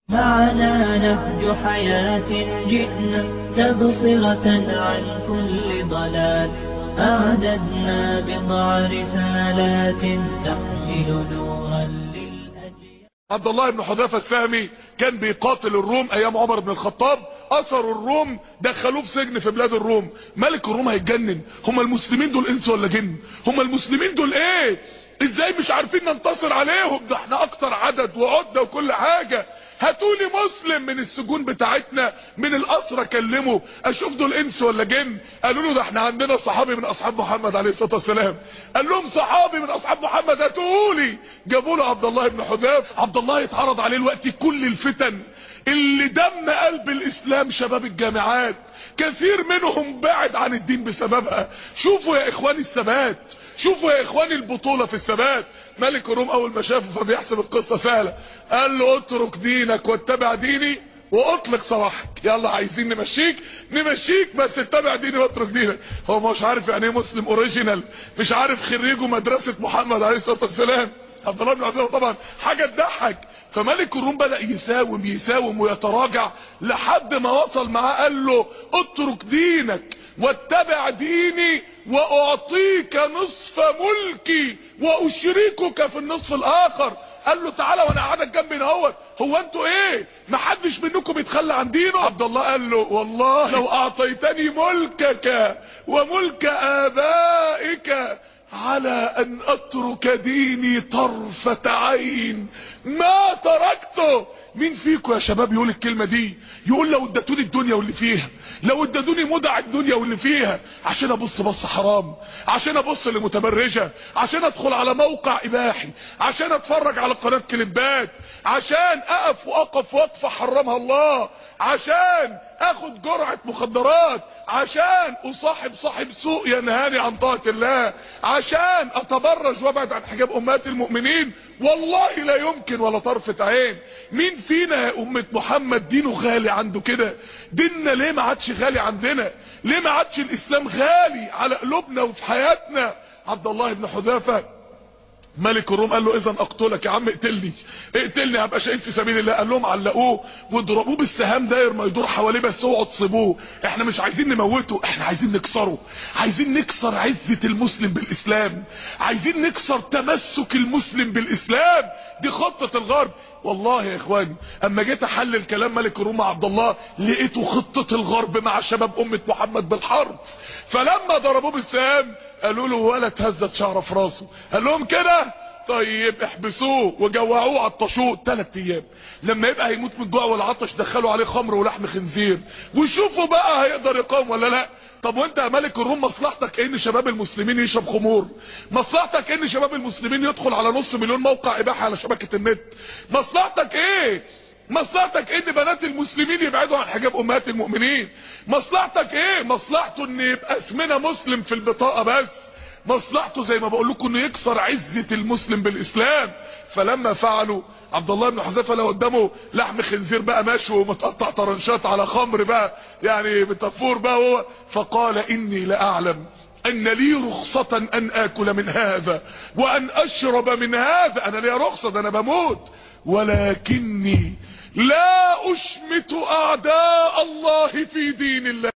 معنا نهج حياة جئنا تبصرة عن كل ضلال أعددنا بضع رسالات تحمل نورا للأجيال عبد الله بن حذافة السهمي كان بيقاتل الروم ايام عمر بن الخطاب اثروا الروم دخلوه في سجن في بلاد الروم ملك الروم هيتجنن هم المسلمين دول انس ولا جن هم المسلمين دول ايه ازاي مش عارفين ننتصر عليهم ده احنا اكتر عدد وعدة وكل حاجة هاتولي مسلم من السجون بتاعتنا من الاسرى كلمه اشوف دول انس ولا جن قالوا له ده احنا عندنا صحابي من اصحاب محمد عليه الصلاة والسلام قال لهم صحابي من اصحاب محمد هاتولي جابوا له عبد الله بن حذافة عبد الله يتعرض عليه الوقت كل الفتن اللي دم قلب الاسلام شباب الجامعات كثير منهم بعد عن الدين بسببها شوفوا يا اخواني الثبات شوفوا يا اخواني البطولة في الثبات ملك الروم اول ما شافه فبيحسب القصة سهلة قال له اترك دينك واتبع ديني واطلق سراحك يلا عايزين نمشيك نمشيك بس اتبع ديني واترك دينك هو مش عارف يعني ايه مسلم اوريجينال مش عارف خريجه مدرسة محمد عليه الصلاة والسلام عبد الله بن عزيز طبعا حاجة تضحك فملك الروم بدأ يساوم يساوم ويتراجع لحد ما وصل معاه قال له اترك دينك واتبع ديني واعطيك نصف ملكي واشركك في النصف الاخر قال له تعالى وانا قاعدك جنبي اهوت هو انتوا ايه ما حدش منكم يتخلى عن دينه عبد الله قال له والله لو اعطيتني ملكك وملك ابائك على ان اترك ديني طرفة عين ما تركته مين فيكم يا شباب يقول الكلمة دي يقول لو ادتوني الدنيا واللي فيها لو ادتوني مدع الدنيا واللي فيها عشان ابص بص حرام عشان ابص لمتبرجة عشان ادخل على موقع اباحي عشان اتفرج على قناة كليبات عشان اقف واقف وقفة حرمها الله عشان اخد جرعة مخدرات عشان اصاحب صاحب سوء ينهاني عن طاعة الله عشان اتبرج وابعد عن حجاب امهات المؤمنين والله لا يمكن ولا طرفة عين مين فينا يا امة محمد دينه غالي عنده كده ديننا ليه ما عادش غالي عندنا ليه ما عادش الاسلام غالي على قلوبنا وفي حياتنا عبد الله بن حذافه ملك الروم قال له اذا اقتلك يا عم اقتلني اقتلني هبقى شهيد في سبيل الله قال لهم علقوه واضربوه بالسهام داير ما يدور حواليه بس اوعوا تصيبوه احنا مش عايزين نموته احنا عايزين نكسره عايزين نكسر عزة المسلم بالاسلام عايزين نكسر تمسك المسلم بالاسلام دي خطة الغرب والله يا اخواني اما جيت احلل كلام ملك الروم مع عبد الله لقيته خطة الغرب مع شباب امة محمد بالحرب فلما ضربوه بالسهام قالوا له ولا تهزت شعره في راسه قال لهم كده طيب احبسوه وجوعوه عطشوه ثلاث ايام لما يبقى هيموت من الجوع والعطش دخلوا عليه خمر ولحم خنزير وشوفوا بقى هيقدر يقاوم ولا لا طب وانت يا ملك الروم مصلحتك ان شباب المسلمين يشرب خمور مصلحتك ان شباب المسلمين يدخل على نص مليون موقع اباحه على شبكه النت مصلحتك ايه مصلحتك ان بنات المسلمين يبعدوا عن حجاب امهات المؤمنين مصلحتك ايه مصلحته ان يبقى اسمنا مسلم في البطاقه بس مصلحته زي ما بقول لكم انه يكسر عزة المسلم بالاسلام فلما فعلوا عبد الله بن حذيفه لو قدامه لحم خنزير بقى مشوي ومتقطع طرنشات على خمر بقى يعني بتفور بقى هو فقال اني لاعلم ان لي رخصة ان اكل من هذا وان اشرب من هذا انا لي رخصة ده انا بموت ولكني لا اشمت اعداء الله في دين الله